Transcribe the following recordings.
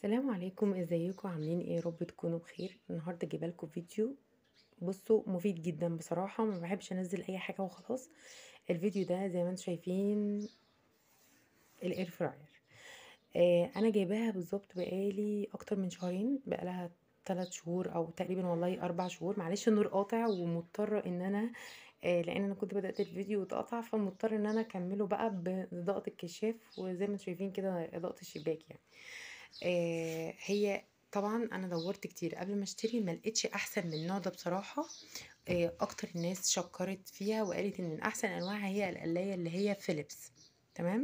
السلام عليكم ازيكم عاملين ايه يا رب تكونوا بخير النهارده جايبه لكم فيديو بصوا مفيد جدا بصراحه ما بحبش انزل اي حاجه وخلاص الفيديو ده زي ما انتم شايفين الاير فراير آه انا جايباها بالظبط بقالي اكتر من شهرين بقالها ثلاث شهور او تقريبا والله اربع شهور معلش النور قاطع ومضطره ان انا آه لان انا كنت بدات الفيديو واتقطع فمضطر ان انا اكمله بقى باضاءه الكشاف وزي ما انتم شايفين كده اضاءه الشباك يعني آه هي طبعا انا دورت كتير قبل ما اشتري ما لقيتش احسن من النوع ده بصراحه آه اكتر الناس شكرت فيها وقالت ان من احسن انواعها هي القلايه اللي هي فيليبس تمام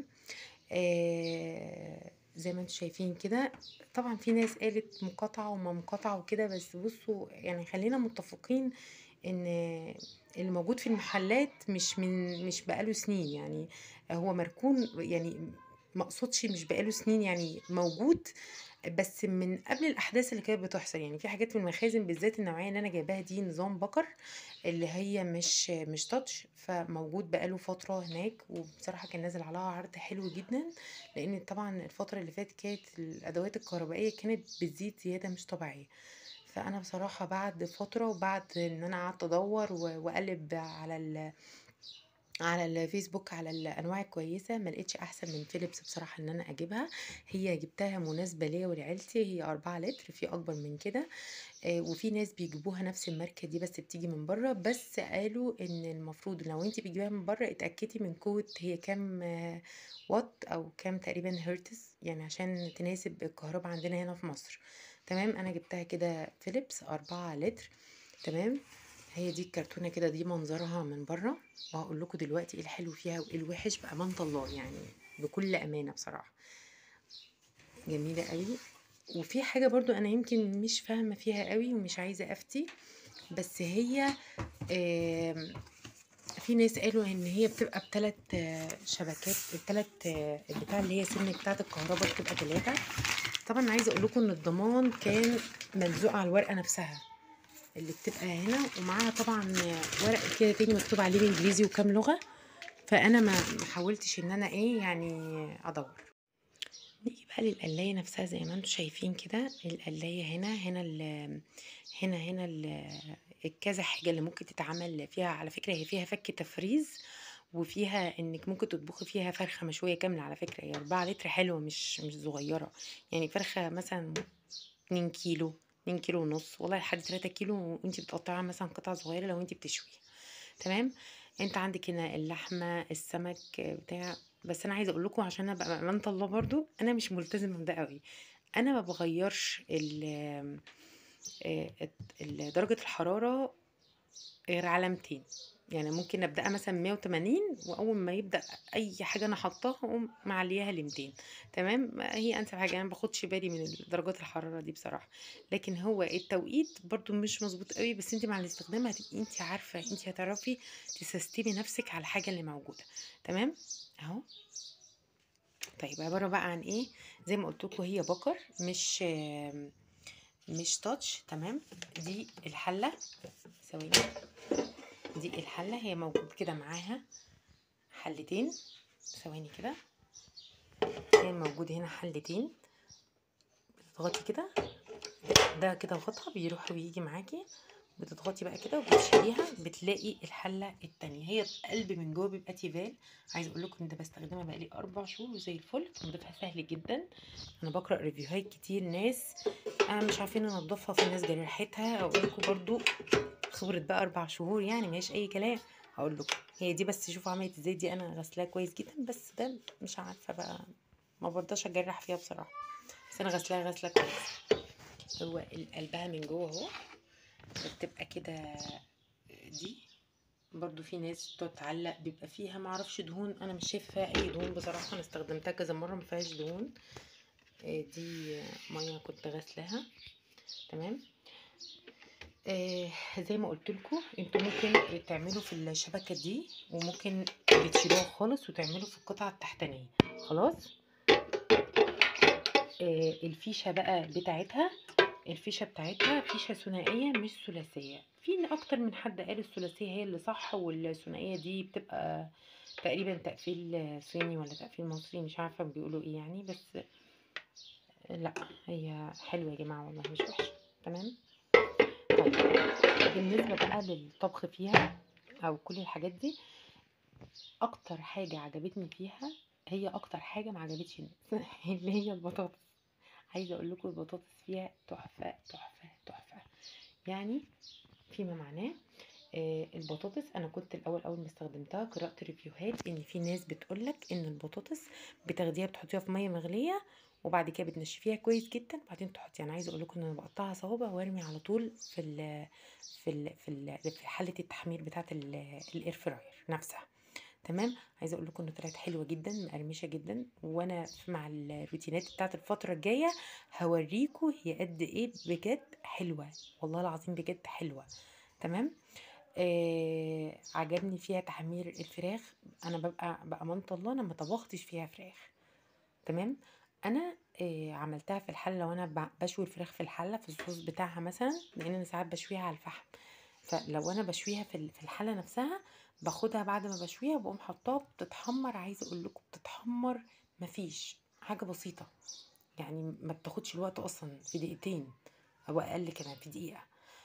آه زي ما انتم شايفين كده طبعا في ناس قالت مقاطعه وما مقاطعه وكده بس بصوا يعني خلينا متفقين ان اللي موجود في المحلات مش من مش بقاله سنين يعني هو مركون يعني ما اقصدش مش بقاله سنين يعني موجود بس من قبل الاحداث اللي كانت بتحصل يعني في حاجات في المخازن بالذات النوعيه اللي انا جايباها دي نظام بكر اللي هي مش مش تاتش فموجود بقاله فتره هناك وبصراحه كان نازل عليها عرض حلو جدا لان طبعا الفتره اللي فاتت كانت الادوات الكهربائيه كانت بتزيد زياده مش طبيعيه فانا بصراحه بعد فتره وبعد ان انا قعدت ادور واقلب على ال على الفيسبوك على الانواع الكويسه ما لقيتش احسن من فيليبس بصراحه ان انا اجيبها هي جبتها مناسبه ليا ولعيلتي هي أربعة لتر في اكبر من كده آه وفي ناس بيجيبوها نفس الماركه دي بس بتيجي من بره بس قالوا ان المفروض لو انت بتجيبيها من بره اتاكدي من قوه هي كام آه وات او كام تقريبا هرتز يعني عشان تناسب الكهرباء عندنا هنا في مصر تمام انا جبتها كده فيليبس أربعة لتر تمام هي دي الكرتونه كده دي منظرها من بره وهقول لكم دلوقتي ايه الحلو فيها وايه الوحش بامانه الله يعني بكل امانه بصراحه جميله قوي وفي حاجه برضو انا يمكن مش فاهمه فيها قوي ومش عايزه افتي بس هي في ناس قالوا ان هي بتبقى بثلاث شبكات الثلاث البتاع اللي هي سن بتاعه الكهرباء بتبقى ثلاثه طبعا عايزه اقول لكم ان الضمان كان ملزوق على الورقه نفسها اللي بتبقى هنا ومعاها طبعا ورق كده تاني مكتوب عليه بالانجليزي وكام لغه فانا ما حاولتش ان انا ايه يعني ادور نيجي بقى للقلايه نفسها زي ما انتم شايفين كده القلايه هنا هنا ال هنا هنا ال الكذا حاجه اللي ممكن تتعمل فيها على فكره هي فيها فك تفريز وفيها انك ممكن تطبخي فيها فرخه مشويه كامله على فكره هي 4 لتر حلوه مش مش صغيره يعني فرخه مثلا 2 كيلو 2 كيلو ونص والله لحد 3 كيلو وانت بتقطعيها مثلا قطع صغيره لو انت بتشوي تمام انت عندك هنا اللحمه السمك بتاع بس انا عايزه اقول لكم عشان ابقى امانه الله برضو انا مش ملتزمه بده قوي انا ما بغيرش ال درجه الحراره غير على 200 يعني ممكن ابدأ مثلا 180 واول ما يبدا اي حاجه انا حطاها اقوم معلياها ل 200 تمام هي انسب حاجه انا ما باخدش بالي من درجات الحراره دي بصراحه لكن هو التوقيت برضو مش مظبوط قوي بس انت مع الاستخدام هتبقي انت عارفه انت هتعرفي تسستمي نفسك على الحاجه اللي موجوده تمام اهو طيب عباره بقى عن ايه زي ما قلت لكم هي بكر مش مش تاتش تمام دي الحله ثواني دي الحلة هي موجود كده معاها حلتين ثواني كده هي موجود هنا حلتين بتضغطي كده ده كده غطا بيروح ويجي معاكي بتضغطي بقى كده وبتشيليها بتلاقي الحله التانية هي القلب من جوه بيبقى تيفال عايزه اقول لكم ان ده بستخدمها بقالي اربع شهور وزي الفل تنظيفها سهل جدا انا بقرا ريفيوهات كتير ناس انا مش عارفين انضفها في ناس جري ريحتها اقول لكم برضو خبرة بقى اربع شهور يعني ماهيش اي كلام هقول لكم هي دي بس شوفوا عملت ازاي دي انا غسلاها كويس جدا بس ده مش عارفه بقى ما برضاش اجرح فيها بصراحه بس انا غسلاها غسله كويس هو قلبها من جوه اهو بتبقى كده دي برضو في ناس بتقعد تعلق بيبقى فيها معرفش دهون انا مش شايفه فيها اي دهون بصراحه انا استخدمتها كذا مره ما فيهاش دهون دي ميه كنت غسلاها تمام آه زي ما قلت لكم انتوا ممكن تعملوا في الشبكه دي وممكن بتشيلوها خالص وتعملوا في القطعه التحتانيه خلاص آه الفيشه بقى بتاعتها الفيشه بتاعتها فيشه ثنائيه مش ثلاثيه في اكتر من حد قال الثلاثيه هي اللي صح والثنائيه دي بتبقى تقريبا تقفيل صيني ولا تقفيل مصري مش عارفه بيقولوا ايه يعني بس لأ، هي حلوة يا جماعة والله مش وحشة، تمام؟ طيب بالنسبة بقى للطبخ فيها أو كل الحاجات دي، أكتر حاجة عجبتني فيها هي أكتر حاجة ما عجبتش الناس اللي هي البطاطس، عايزة أقول لكم البطاطس فيها تحفة، تحفة، تحفة، يعني فيما معناه آآ البطاطس أنا كنت الأول أول ما استخدمتها قرأت ريفيوهات إن في ناس بتقول لك إن البطاطس بتاخديها بتحطيها في مَيّة مغلية وبعد كده بتنشفيها كويس جدًا وبعدين تحطيها، أنا عايزة أقول لكم إن أنا باقطّعها صوابع وارمي على طول في ال في ال في ال في حلة التحمير بتاعة ال الair fryer نفسها، تمام؟ عايزة أقول لكم إن طلعت حلوة جدًا، مقرمشة جدًا، وأنا ف مع الروتينات بتاعة الفترة الجاية هاوريكم هي قد إيه بجد حلوة، والله العظيم بجد حلوة، تمام؟ آآ عجبني فيها تحمير الفراخ، أنا بابقى بأمانة الله أنا ما طبختش فيها فراخ، تمام؟ أنا آآ عملتها في الحلة وأنا ب باشوي الفراخ في الحلة في الصوص بتاعها مثلًا، لإن أنا ساعات باشويها على الفحم، فلو أنا باشويها في ال في الحلة نفسها، باخدها بعد ما باشويها باقوم حاطاها بتتحمّر عايزة أقول لكم بتتحمّر ما فيش، حاجة بسيطة، يعني ما بتاخدش الوقت أصلًا في دقيقتين أو أقل كمان في دقيقة.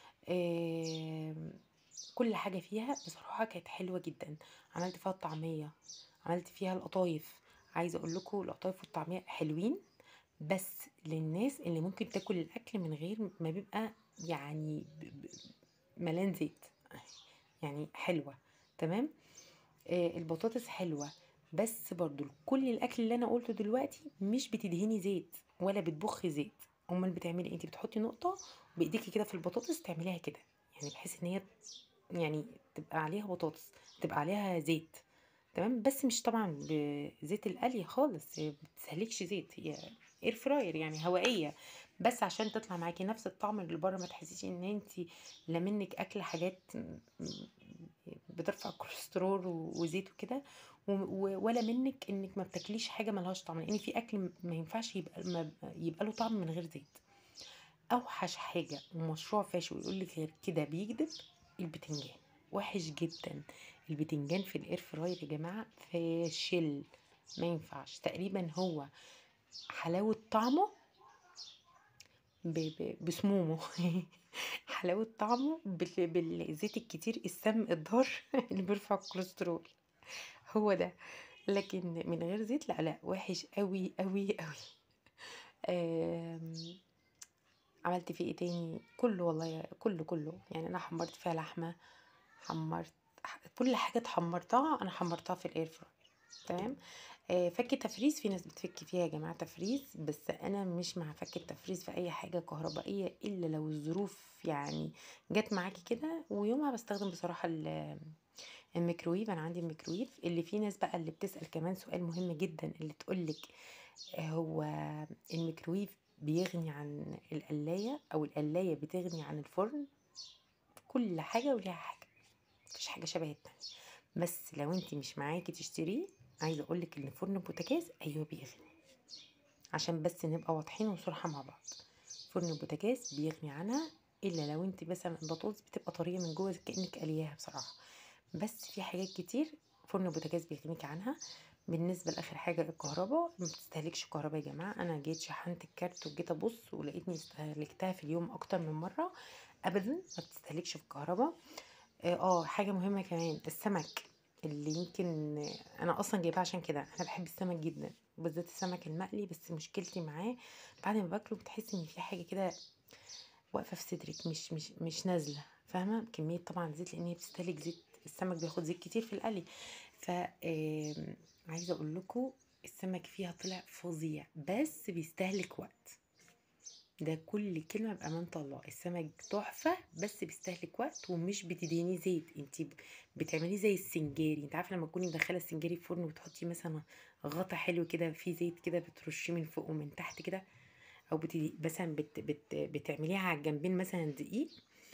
آمم كل حاجة فيها بصراحة كانت حلوة جدًا، عملت فيها الطعمية، عملت فيها القطايف، عايزة أقول لكم القطايف والطعمية حلوين، بس للناس اللي ممكن تاكل الأكل من غير ما بيبقى يعني ب ب مليان زيت، يعني حلوة، تمام؟ آآ البطاطس حلوة، بس برضه كل الأكل اللي أنا قُلته دلوقتي مش بتدهني زيت ولا بتبُخّي زيت، أُمّال بتعملي إيه؟ أنتِ بتحطي نقطة بإيديكِ كده في البطاطس تعمليها كده، يعني بحيث إن هي يعني تبقى عليها بطاطس، تبقى عليها زيت، تمام؟ بس مش طبعًا بزيت القلي خالص، هي ما بتستهلكش زيت، هي air fryer يعني هوائية، بس عشان تطلع معاكِ نفس الطعم اللي برّه ما تحسّيش إن أنتِ لا منِّك أكلة حاجات م بترفع الكوليسترول وزيت وكده، و و ولا منِّك إنِّك ما بتاكليش حاجة ما لهاش طعم، لإن في أكل ما ينفعش يبقى ما يبقى له طعم من غير زيت. أوحش حاجة ومشروع فاشل ويقول لِك غير كده بيكدب، البتنجان، وِحِش جدًا، البتنجان في الair fryer يا جماعة فاشل، ما ينفعش، تقريبًا هو حلاوة طعمه ب ب بسمومه حلاوة طعمه بال بالزيت الكتير السام الضار اللي بيرفع الكوليسترول، هو ده، لكن من غير زيت لأ، لأ، وِحِش أوي، أوي، أوي. آمم عملت فيه إيه تاني؟ كُلّه والله كُلّه، كُلّه، يعني أنا حمّرت فيها لحمة، حمّرت ح كل حاجة اتحمّرتها أنا حمّرتها في الair fryer تمام؟ آآ فَك تفريز في ناس بتفِك فيها يا جماعة تفريز، بس أنا مش مع فَك التفريز في أي حاجة كهربائية إلا لو الظروف يعني جات معاكِ كده، ويومها باستخدم بصراحة ال الميكروويف، أنا عندي الميكروويف اللي في ناس بقى اللي بتسأل كمان سؤال مهم جدًا، اللي تقول لِك هو الميكروويف بيغني عن القلاية أو القلاية بتغني عن الفرن؟ كل حاجة وليها حاجة، ما فيش حاجة شبه التانية، بس لو أنتِ مش معاكِ تشتريه، عايزة أقول لِك إن فرن البوتاجاز أيوه بيغني، عشان بس نبقى واضحين وصُرحا مع بعض، فرن البوتاجاز بيغني عنها إلا لو أنتِ مثلًا البطاطس بتبقى طرية من جوّه كإنِّك قالياها بصراحة، بس في حاجات كتير فرن البوتاجاز بيغنيكِ عنها. بالنسبة لآخر حاجة الكهربا، ما بتستهلكش كهربا يا جماعة، أنا جيت شحنت الكارت وجيت أبُص ولقيتني استهلكتها في اليوم أكتر من مرّة، أبدًا ما بتستهلكش في الكهربا. آآ آه، حاجة مهمة كمان، السمك اللي يمكن أنا أصلًا جايباه عشان كده، أنا باحب السمك جدًا، وبالذات السمك المقلي، بس مشكلتي معاه بعد ما باكله بتحسّي إن في حاجة كده واقفة في صدرِك مش مش مش نازلة، فاهمة؟ كمية طبعًا زيت لإن هي بتستهلك زيت، السمك بياخد زيت كتير في القلي، ف آمم عايزة أقول لكم السمك فيها طلع فظيع، بس بيستهلك وقت. ده كل كلمة بأمانة الله، السمك تحفة بس بيستهلك وقت ومش بتدهنيه زيت، أنتِ ب بتعمليه زي السنجاري، أنتِ عارفة لمّا تكوني مدخّلة السنجاري الفرن وتحطي مثلًا غطا حلو كده فيه زيت كده بترشيه من فوق ومن تحت كده، أو بت مثلًا بت بت بتعمليها على الجنبين مثلًا دقيق،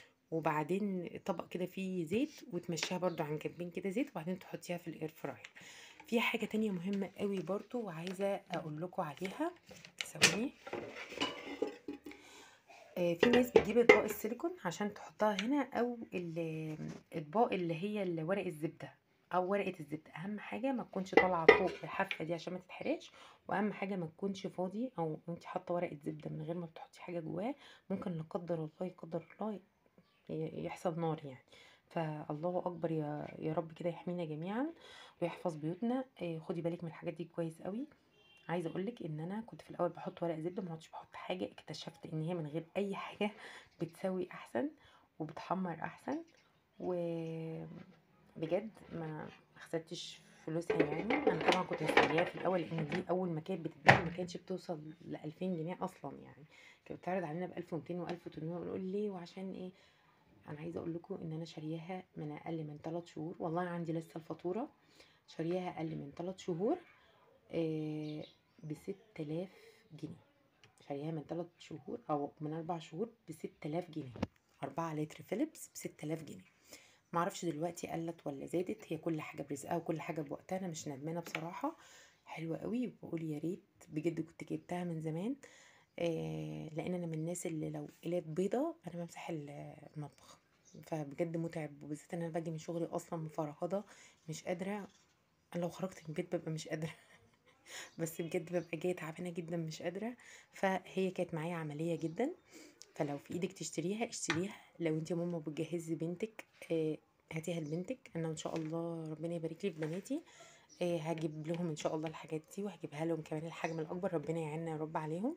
وبعدين طبق كده فيه زيت وتمشّيها برضه على الجنبين كده زيت، وبعدين تحطيها في الair fryer. في حاجة تانية مهمة أوي برضه وعايزة أقول لكم عليها، ثواني. آآ في ناس بتجيب أطباق السيليكون عشان تحطها هنا أو ال الأطباق اللي هي ال ورق الزبدة، أو ورقة الزبدة، أهم حاجة ما تكونش طالعة فوق الحافة دي عشان ما تتحرقش، وأهم حاجة ما تكونش فاضي أو وأنتِ حاطة ورقة زبدة من غير ما بتحطي حاجة جواه، ممكن لا قدر الله يقدر الله ي يحصل نار يعني. فالله أكبر يا يا رب كده يحمينا جميعًا ويحفظ بيوتنا، آآ خدي بالِك من الحاجات دي كويس أوي. عايزة أقول لِك إن أنا كنت في الأول باحط ورق زبدة ما عدتش باحط حاجة، اكتشفت إن هي من غير أي حاجة بتسوي أحسن وبتحمّر أحسن، وبجد ما ما خسرتش فلوسها يعني، أنا طبعًا كنت مستغلاها في الأول لإن دي أول ما كانت بتتباع ما كانتش بتوصل ل2000 جنيه أصلًا يعني، كانت بتتعرض علينا ب1200 و1800 ونقول ليه وعشان إيه؟ أنا عايزة أقول لكم إن أنا شارياها من أقل من 3 شهور، والله عندي لسه الفاتورة، شارياها أقل من 3 شهور آآ ب6000 جنيه، شارياها من 3 شهور أو من 4 شهور ب6000 جنيه، 4 لتر فيليبس ب6000 جنيه، ما أعرفش دلوقتي قلّت والّا زادت، هي كل حاجة برزقها وكل حاجة بوقتها، أنا مش ندمانة بصراحة، حلوة أوي، وباقول يا ريت بجد كنت جبتها من زمان، آآ لإن أنا من الناس اللي لو قليت بيضة أنا بامسح ال المطبخ، فبجد مُتعب، وبالذات إن أنا باجي من شغلي أصلًا مفرهدة مش قادرة، أنا لو خرجت من البيت بابقى مش قادرة بس بجد بابقى جاية تعبانة جدًا مش قادرة، فهي كانت معايا عملية جدًا، فلو في إيدِك تشتريها اشتريها، لو أنتِ يا ماما بتجهّزي بنتِك آآ هاتيها لبنتِك، أنا إن شاء الله ربنا يبارك لي في بناتي، آآ هاجيب لهم إن شاء الله الحاجات دي، وهاجيبها لهم كمان الحجم الأكبر، ربنا يعيننا يا رب عليهم،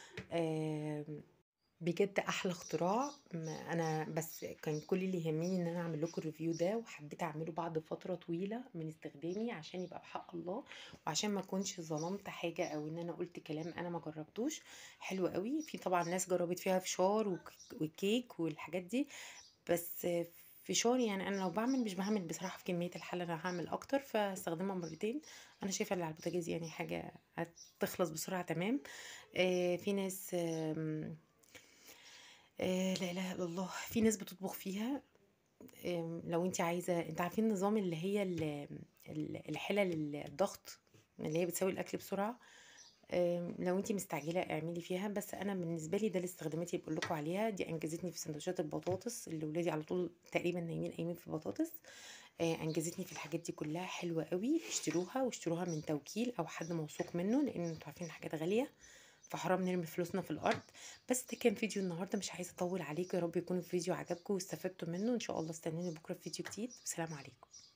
آمم بجد أحلى اختراع، ما أنا بس كان كل اللي يهمني إن أنا أعمل لكم الreview ده، وحبيت أعمله بعد فترة طويلة من استخدامي عشان يبقى بحق الله، وعشان ما أكونش ظلمت حاجة أو إن أنا قُلت كلام أنا ما جربتوش، حلو أوي، في طبعًا ناس جربت فيها فشار وك وكيك والحاجات دي، بس فشار يعني أنا لو باعمل مش باعمل بصراحة في كمية الحلة، أنا هاعمل أكتر فهاستخدمها مرتين، أنا شايفة اللي على البوتاجاز يعني حاجة هتخلص بسرعة تمام، آآ في ناس آمم آآ لا إله إلا الله، في ناس بتطبخ فيها، آمم لو أنتِ عايزة أنتم عارفين نظام اللي هي ال ال الحلل الضغط، اللي هي بتسوي الأكل بسرعة، آمم لو أنتِ مستعجلة اعملي فيها، بس أنا بالنسبة لي ده الاستخدامات اللي باقول لكم عليها، دي أنجزتني في ساندوتشات البطاطس اللي ولادي على طول تقريبًا نايمين قايمين في البطاطس، آآ أنجزتني في الحاجات دي كلها، حلوة أوي، اشتروها واشتروها من توكيل أو حد موثوق منه، لإن أنتم عارفين الحاجات غالية، فحرام نرمي فلوسنا في الأرض، بس ده كان فيديو النهارده مش عايزة أطوّل عليكم، يا رب يكون الفيديو عجبكم واستفدتوا منه، إن شاء الله استنوني بكرة في فيديو جديد، والسلام عليكم.